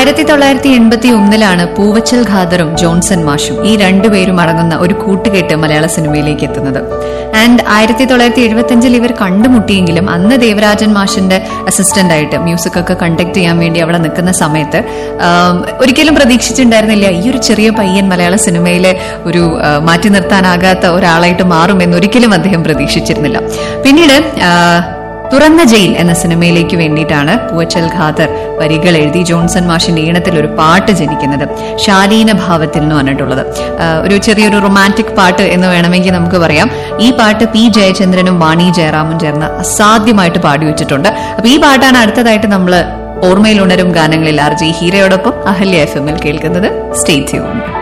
ആയിരത്തി തൊള്ളായിരത്തി എൺപത്തി ഒന്നിലാണ് പൂവച്ചൽ ഖാദറും ജോൺസൺ മാഷും ഈ രണ്ടുപേരും അടങ്ങുന്ന ഒരു കൂട്ടുകെട്ട് മലയാള സിനിമയിലേക്ക് എത്തുന്നത് ആൻഡ് ആയിരത്തി തൊള്ളായിരത്തി എഴുപത്തിയഞ്ചിൽ ഇവർ കണ്ടുമുട്ടിയെങ്കിലും അന്ന് ദേവരാജൻ മാഷിന്റെ അസിസ്റ്റന്റ് ആയിട്ട് മ്യൂസിക് ഒക്കെ കണ്ടക്ട് ചെയ്യാൻ വേണ്ടി അവിടെ നിൽക്കുന്ന സമയത്ത് ആം, ഒരിക്കലും പ്രതീക്ഷിച്ചിട്ടുണ്ടായിരുന്നില്ല ഈ ഒരു ചെറിയ പയ്യൻ മലയാള സിനിമയിലെ ഒരു ആ, മാറ്റി നിർത്താനാകാത്ത ഒരാളായിട്ട് മാറുമെന്ന് ഒരിക്കലും അദ്ദേഹം പ്രതീക്ഷിച്ചിരുന്നില്ല പിന്നീട് ആ, തുറന്ന ജയിൽ എന്ന സിനിമയിലേക്ക് വേണ്ടിയിട്ടാണ് പൂവച്ചൽ ഖാദർ വരികൾ എഴുതി ജോൺസൺ മാഷിന്റെ ഈണത്തിൽ ഒരു പാട്ട് ജനിക്കുന്നത് ശാലീന ഭാവത്തിൽ എന്ന് പറഞ്ഞിട്ടുള്ളത് ആ, ഒരു ചെറിയൊരു റൊമാൻറ്റിക് പാട്ട് എന്ന് വേണമെങ്കിൽ നമുക്ക് പറയാം ഈ പാട്ട് പി ജയചന്ദ്രനും വാണി ജയറാമും ചേർന്ന് അസാധ്യമായിട്ട് പാടി വെച്ചിട്ടുണ്ട് അപ്പൊ ഈ പാട്ടാണ് അടുത്തതായിട്ട് നമ്മൾ ഓർമ്മയിൽ ഉണരും ഗാനങ്ങളിൽ ആർ ജി ഹീരയോടൊപ്പം അഹല്യ എഫ് എമ്മിൽ കേൾക്കുന്നത് സ്റ്റേ ട്യൂൺ